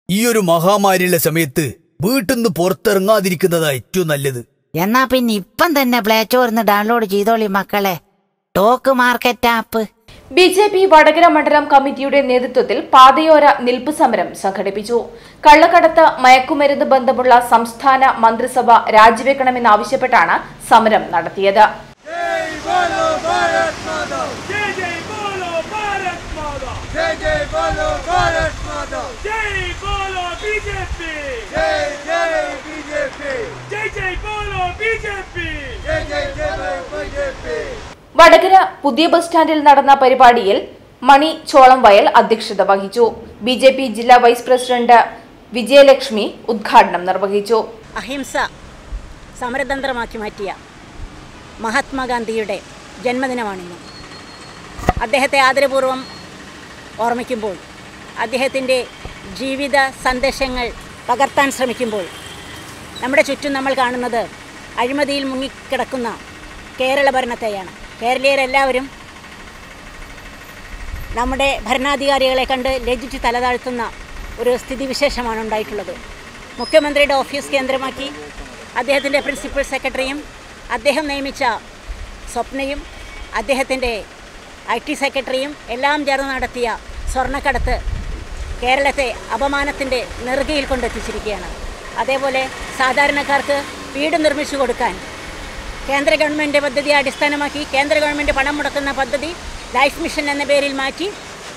ഈ ഒരു മഹാമാരിയുള്ള സമയത്ത് വീട്ടിൽ നിന്ന് പുറത്തിറങ്ങാതിരിക്കുന്നതാ ഏറ്റവും നല്ലത് എന്നാ പിന്നെ ഇപ്പം തന്നെ പ്ലേ സ്റ്റോറിന്ന് ഡൗൺലോഡ് ചെയ്തോളി മക്കളെ talk market app B J P Vadakara മണ്ഡലം കമ്മിറ്റിയുടെ നേതൃത്വത്തിൽ പാതയോര നിൽപ്പ് സമരം സംഘടിപ്പിച്ചു കള്ളക്കടത്ത് മയക്കുമരുന്ന് ബന്ധമുള്ള സംസ്ഥാന മന്ത്രിസഭ രാജിവെക്കണമെന്നാവശ്യപ്പെട്ടാണ് സമരം നടത്തിയത് जय बोलो भारत माता जय जय बोलो भारत माता जय जय बोलो भारत माता जय बोलो बीजेपी जय जय बीजेपी जय जय बोलो बीजेपी जय जय जय बीजेपी വടകര പുതിയ ബസ് സ്റ്റാൻഡിൽ നടന്ന പരിപാടിയിൽ മണി ചോളംവയൽ അധ്യക്ഷത വഹിച്ചു ബി ജെ പി ജില്ലാ വൈസ് പ്രസിഡന്റ് വിജയലക്ഷ്മി ഉദ്ഘാടനം നിർവഹിച്ചു അഹിംസ സമരതന്ത്രമാക്കി മാറ്റിയ മഹാത്മാഗാന്ധിയുടെ ജന്മദിനമാണിന്ന് അദ്ദേഹത്തെ ആദരപൂർവ്വം ഓർമ്മിക്കുമ്പോൾ അദ്ദേഹത്തിൻ്റെ ജീവിത സന്ദേശങ്ങൾ പകർത്താൻ ശ്രമിക്കുമ്പോൾ നമ്മുടെ ചുറ്റും നമ്മൾ കാണുന്നത് അഴിമതിയിൽ മുങ്ങിക്കിടക്കുന്ന കേരള ഭരണത്തെയാണ് കേരളീയരെല്ലാവരും നമ്മുടെ ഭരണാധികാരികളെ കണ്ട് ലജ്ജിച്ച് തലതാഴ്ത്തുന്ന ഒരു സ്ഥിതിവിശേഷമാണ് ഉണ്ടായിട്ടുള്ളത് മുഖ്യമന്ത്രിയുടെ ഓഫീസ് കേന്ദ്രമാക്കി അദ്ദേഹത്തിൻ്റെ പ്രിൻസിപ്പൽ സെക്രട്ടറിയും അദ്ദേഹം നിയമിച്ച സ്വപ്നയും അദ്ദേഹത്തിൻ്റെ ഐ ടി സെക്രട്ടറിയും എല്ലാം ചേർന്ന് നടത്തിയ സ്വർണ്ണക്കടത്ത് കേരളത്തെ അപമാനത്തിൻ്റെ നെറുകയിൽ കൊണ്ടെത്തിച്ചിരിക്കുകയാണ് അതേപോലെ സാധാരണക്കാർക്ക് വീട് നിർമ്മിച്ചു കൊടുക്കാൻ കേന്ദ്ര ഗവൺമെൻറ് പദ്ധതിയെ അടിസ്ഥാനമാക്കി കേന്ദ്ര ഗവൺമെൻറ് പണം മുടക്കുന്ന പദ്ധതി ലൈഫ് മിഷൻ എന്ന പേരിൽ മാറ്റി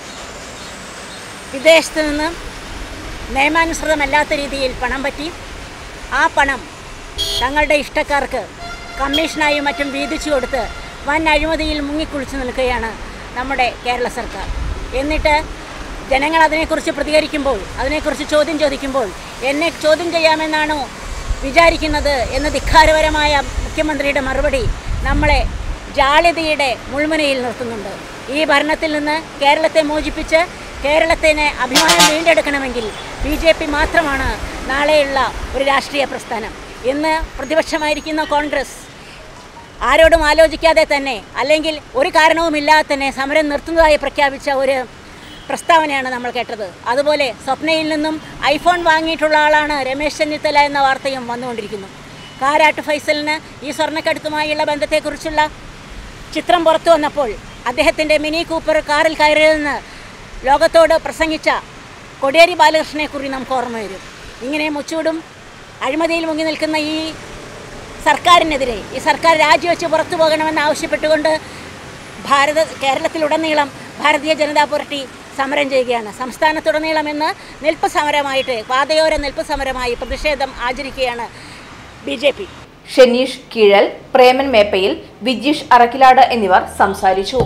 വിദേശത്ത് നിന്ന് നിയമാനുസൃതമല്ലാത്ത രീതിയിൽ പണം പറ്റി ആ പണം തങ്ങളുടെ ഇഷ്ടക്കാർക്ക് കമ്മീഷനായും മറ്റും വീതിച്ചു കൊടുത്ത് വൻ അഴിമതിയിൽ മുങ്ങിക്കുളിച്ചു നിൽക്കുകയാണ് നമ്മുടെ കേരള സർക്കാർ എന്നിട്ട് ജനങ്ങൾ അതിനെക്കുറിച്ച് പ്രതികരിക്കുമ്പോൾ അതിനെക്കുറിച്ച് ചോദ്യം ചോദിക്കുമ്പോൾ എന്നെ ചോദ്യം ചെയ്യാമെന്നാണോ വിചാരിക്കുന്നത് എന്ന ധിക്കാരപരമായ മുഖ്യമന്ത്രിയുടെ മറുപടി നമ്മളെ ജാള്യതയുടെ മുൾമുനയിൽ നിർത്തുന്നുണ്ട് ഈ ഭരണത്തിൽ നിന്ന് കേരളത്തെ മോചിപ്പിച്ച് കേരളത്തിന് അഭിമാനം വീണ്ടെടുക്കണമെങ്കിൽ ബി ജെ പി മാത്രമാണ് നാളെയുള്ള ഒരു രാഷ്ട്രീയ പ്രസ്ഥാനം ഇന്ന് പ്രതിപക്ഷമായിരിക്കുന്ന കോൺഗ്രസ് ആരോടും ആലോചിക്കാതെ തന്നെ അല്ലെങ്കിൽ ഒരു കാരണവുമില്ലാതെ തന്നെ സമരം നിർത്തുന്നതായി പ്രഖ്യാപിച്ച ഒരു പ്രസ്താവനയാണ് നമ്മൾ കേട്ടത് അതുപോലെ സ്വപ്നയിൽ നിന്നും ഐഫോൺ വാങ്ങിയിട്ടുള്ള ആളാണ് രമേശ് ചെന്നിത്തല എന്ന വാർത്തയും വന്നുകൊണ്ടിരിക്കുന്നു കാരാട്ട് ഫൈസലിന് ഈ സ്വർണ്ണക്കടത്തുമായുള്ള ബന്ധത്തെക്കുറിച്ചുള്ള ചിത്രം പുറത്തു വന്നപ്പോൾ അദ്ദേഹത്തിൻ്റെ മിനി കൂപ്പർ കാറിൽ കയറിയെന്ന് ലോകത്തോട് പ്രസംഗിച്ച കൊടിയേരി ബാലകൃഷ്ണനെക്കുറിച്ച് നമുക്ക് ഓർമ്മ വരും ഇങ്ങനെ മുച്ചൂടും അഴിമതിയിൽ മുങ്ങി നിൽക്കുന്ന ഈ സർക്കാരിനെതിരെ ഈ സർക്കാർ രാജിവെച്ച് പുറത്തു പോകണമെന്ന് ആവശ്യപ്പെട്ടുകൊണ്ട് ഭാരത കേരളത്തിലുടനീളം ഭാരതീയ ജനതാ പാർട്ടി സമരം ചെയ്യുകയാണ് സംസ്ഥാനത്തുടനീളം ഇന്ന് നിൽപ്പ് സമരമായിട്ട് പാതയോര നിൽപ്പ് സമരമായി പ്രതിഷേധം ആചരിക്കുകയാണ് B J P Shenish Keezhal Preman Meppayil Vijeesh Arakkilad എന്നിവർ സംസാരിച്ചു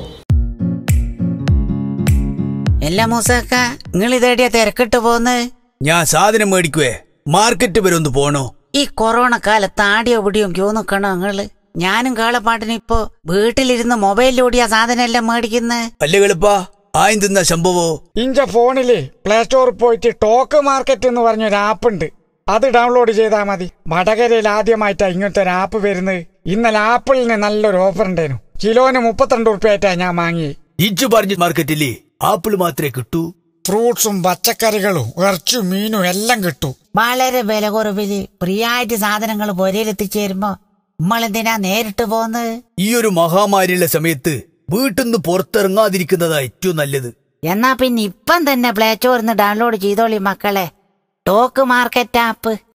എല്ലാ മൂസക്ക നിങ്ങൾ ഇതേടിയ തിരക്കിട്ട് പോന്ന് ഞാൻ സാധനം മേടിക്കുവേ മാർക്കറ്റ് വരെ ഒന്ന് പോണോ ഈ കൊറോണ കാലത്ത് ആടിയോ പിടിയോ ക്യൂ നിക്കണോ നിങ്ങള് ഞാനും കാളപ്പാട്ടിന് ഇപ്പോ വീട്ടിലിരുന്ന് മൊബൈലിലൂടിയാ സാധനം എല്ലാം മേടിക്കുന്നത് അല്ലേ കളിപ്പാ ആയും തിന്ന സംഭവോ ഇഞ്ച ഫോണില് പ്ലേ സ്റ്റോറിൽ പോയിട്ട് ടോക്ക് മാർക്കറ്റ് എന്ന് പറഞ്ഞൊരു ആപ്പ് ഉണ്ട് അത് ഡൗൺലോഡ് ചെയ്താൽ മതി വടകരയിൽ ആദ്യമായിട്ടാ ഇങ്ങനത്തെ ഒരു ആപ്പ് വരുന്നത് ഇന്നലെ ആപ്പിളിന് നല്ലൊരു ഓഫർ ഉണ്ടായിരുന്നു കിലോന് മുപ്പത്തിരണ്ട് ഉറുപ്പ്യായിട്ടാ ഞാൻ വാങ്ങി ഇജ്ജ് പറഞ്ഞ മാർക്കറ്റില്ലേ ആപ്പിൾ മാത്രമേ കിട്ടൂ ഫ്രൂട്ട്സും പച്ചക്കറികളും ഇറച്ചും മീനും എല്ലാം കിട്ടും വളരെ വില കുറവില് ഫ്രീ ആയിട്ട് സാധനങ്ങൾ പൊരയിലെത്തിച്ചേരുമ്പോ നമ്മളെന്തിനാ നേരിട്ട് പോന്ന് ഈ ഒരു മഹാമാരിയുള്ള സമയത്ത് വീട്ടിൽ നിന്ന് പുറത്തിറങ്ങാതിരിക്കുന്നതാ ഏറ്റവും നല്ലത് എന്നാ പിന്നെ ഇപ്പം തന്നെ പ്ലേ സ്റ്റോറിന്ന് ഡൗൺലോഡ് ചെയ്തോളി മക്കളെ ടോക്ക് മാർക്കറ്റ് ആപ്പ്